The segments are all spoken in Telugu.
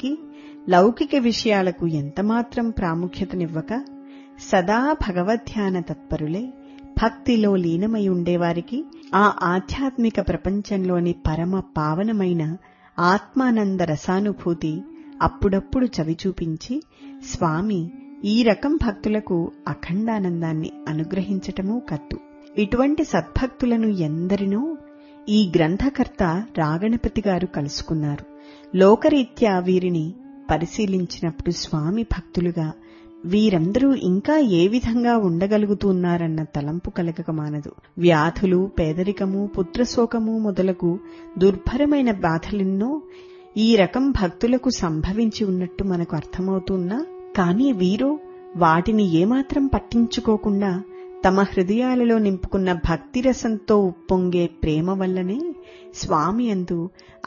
ఉన్నప్పటికీ లౌకిక విషయాలకు ఎంతమాత్రం ప్రాముఖ్యతనివ్వక సదా భగవద్ధ్యాన తత్పరులై భక్తిలో లీనమై ఉండేవారికి ఆ ఆధ్యాత్మిక ప్రపంచంలోని పరమ పావనమైన ఆత్మానంద రసానుభూతి అప్పుడప్పుడు చవిచూపించి స్వామి ఈ రకం భక్తులకు అఖండానందాన్ని అనుగ్రహించటమూ కద్దు ఇటువంటి సద్భక్తులను ఎందరినో ఈ గ్రంథకర్త రాగణపతి గారు కలుసుకున్నారు లోకరీత్యా వీరిని పరిశీలించినప్పుడు స్వామి భక్తులుగా వీరందరూ ఇంకా ఏ విధంగా ఉండగలుగుతున్నారన్న తలంపు కలగక మానదు వ్యాధులు పేదరికము పుత్రశోకము మొదలగు దుర్భరమైన బాధలెన్నో ఈ రకం భక్తులకు సంభవించి ఉన్నట్టు మనకు అర్థమవుతున్నా కానీ వీరు వాటిని ఏమాత్రం పట్టించుకోకుండా తమ హృదయాలలో నింపుకున్న భక్తిరసంతో ఉప్పొంగే ప్రేమ వల్లనే స్వామి అందు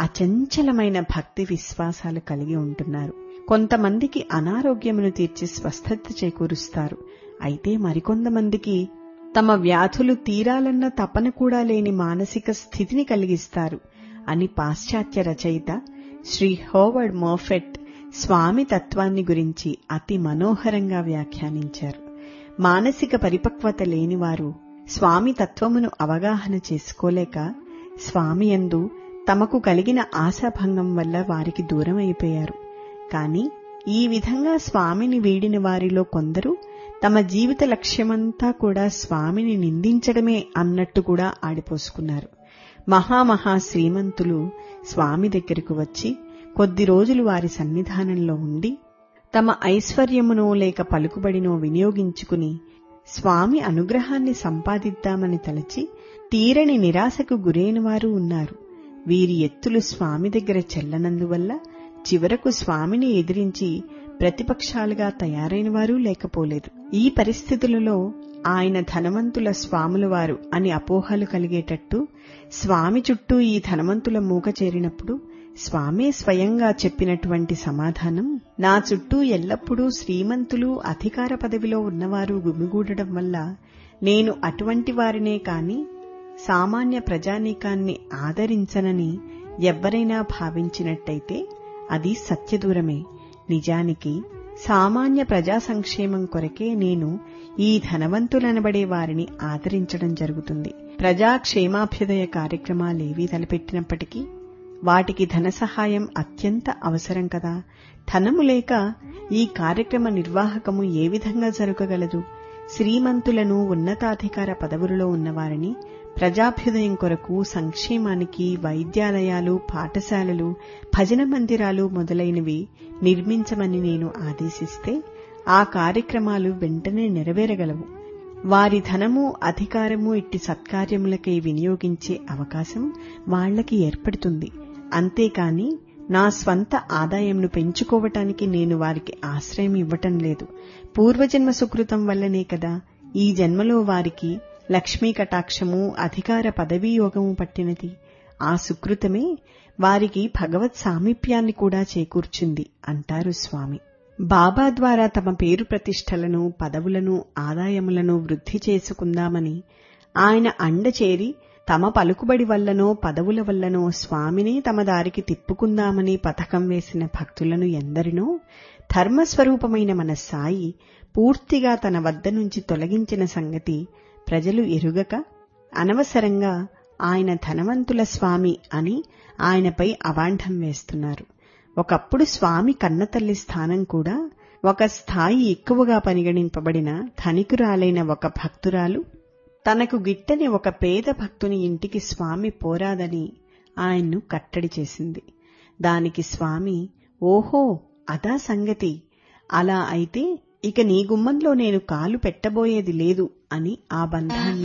అచంచలమైన భక్తి విశ్వాసాలు కలిగి ఉంటున్నారు కొంతమందికి అనారోగ్యమును తీర్చి స్వస్థత చేకూరుస్తారు అయితే మరికొంతమందికి తమ వ్యాధులు తీరాలన్న తపన కూడా లేని మానసిక స్థితిని కలిగిస్తారు అని పాశ్చాత్య రచయిత శ్రీ హోవర్డ్ మోఫెట్ స్వామి తత్వాన్ని గురించి అతి మనోహరంగా వ్యాఖ్యానించారు మానసిక పరిపక్వత లేనివారు స్వామి తత్వమును అవగాహన చేసుకోలేక స్వామి యందు తమకు కలిగిన ఆశాభంగం వల్ల వారికి దూరం అయిపోయారు కాని ఈ విధంగా స్వామిని వీడిన వారిలో కొందరు తమ జీవిత లక్ష్యమంతా కూడా స్వామిని నిందించడమే అన్నట్టు కూడా ఆడిపోసుకున్నారు మహామహా శ్రీమంతులు స్వామి దగ్గరకు వచ్చి కొద్ది రోజులు వారి సన్నిధానంలో ఉండి తమ ఐశ్వర్యమునో లేక పలుకుబడినో వినియోగించుకుని స్వామి అనుగ్రహాన్ని సంపాదిద్దామని తలచి తీరని నిరాశకు గురైన వారు ఉన్నారు వీరి ఎత్తులు స్వామి దగ్గర చెల్లనందువల్ల చివరకు స్వామిని ఎదిరించి ప్రతిపక్షాలుగా తయారైన వారు లేకపోలేదు ఈ పరిస్థితులలో ఆయన ధనవంతుల స్వాముల వారు అని అపోహలు కలిగేటట్టు స్వామి చుట్టూ ఈ ధనవంతుల మూక చేరినప్పుడు స్వామే స్వయంగా చెప్పినటువంటి సమాధానం నా చుట్టూ ఎల్లప్పుడూ శ్రీమంతులు అధికార పదవిలో ఉన్నవారు గుమిగూడడం వల్ల నేను అటువంటి వారినే కాని సామాన్య ప్రజానీకాన్ని ఆదరించనని ఎవ్వరైనా భావించినట్టయితే అది సత్యదూరమే నిజానికి సామాన్య ప్రజా సంక్షేమం కొరకే నేను ఈ ధనవంతులనబడే వారిని ఆదరించడం జరుగుతుంది ప్రజా క్షేమాభ్యుదయ కార్యక్రమాలేవీ తలపెట్టినప్పటికీ వాటికి ధన సహాయం అత్యంత అవసరం కదా ధనము లేక ఈ కార్యక్రమ నిర్వాహకము ఏ విధంగా జరగగలదు శ్రీమంతులను ఉన్నతాధికార పదవులలో ఉన్నవారిని ప్రజాభ్యుదయం కొరకు సంక్షేమానికి వైద్యాలయాలు పాఠశాలలు భజన మందిరాలు మొదలైనవి నిర్మించమని నేను ఆదేశిస్తే ఆ కార్యక్రమాలు వెంటనే నెరవేరగలవు వారి ధనము అధికారము ఇట్టి సత్కార్యములకై వినియోగించే అవకాశం వాళ్లకి ఏర్పడుతుంది అంతేకాని నా స్వంత ఆదాయంను పెంచుకోవటానికి నేను వారికి ఆశ్రయం ఇవ్వటం లేదు పూర్వజన్మ సుకృతం వల్లనే కదా ఈ జన్మలో వారికి లక్ష్మీ కటాక్షము అధికార పదవీ యోగము పట్టినది ఆ సుకృతమే వారికి భగవత్ సామీప్యాన్ని కూడా చేకూర్చింది అంటారు స్వామి బాబా ద్వారా తమ పేరు ప్రతిష్టలను పదవులను ఆదాయములను వృద్ధి చేసుకుందామని ఆయన అండ చేరి తమ పలుకుబడి వల్లనో పదవుల వల్లనో స్వామిని తమ దారికి తిప్పుకుందామని పథకం వేసిన భక్తులను ఎందరినో ధర్మస్వరూపమైన మన సాయి పూర్తిగా తన వద్ద నుంచి తొలగించిన సంగతి ప్రజలు ఎరుగక అనవసరంగా ఆయన ధనవంతుల స్వామి అని ఆయనపై అవాంఢం వేస్తున్నారు ఒకప్పుడు స్వామి కన్నతల్లి స్థానం కూడా ఒక స్థాయి ఎక్కువగా పరిగణింపబడిన ధనికురాలైన ఒక భక్తురాలు తనకు గిట్టని ఒక పేద భక్తుని ఇంటికి స్వామి పోరాదని ఆయన్ను కట్టడి చేసింది దానికి స్వామి ఓహో అదా సంగతి అలా అయితే ఇక నీ గుమ్మంలో నేను కాలు పెట్టబోయేది లేదు అని ఆ బంధాన్ని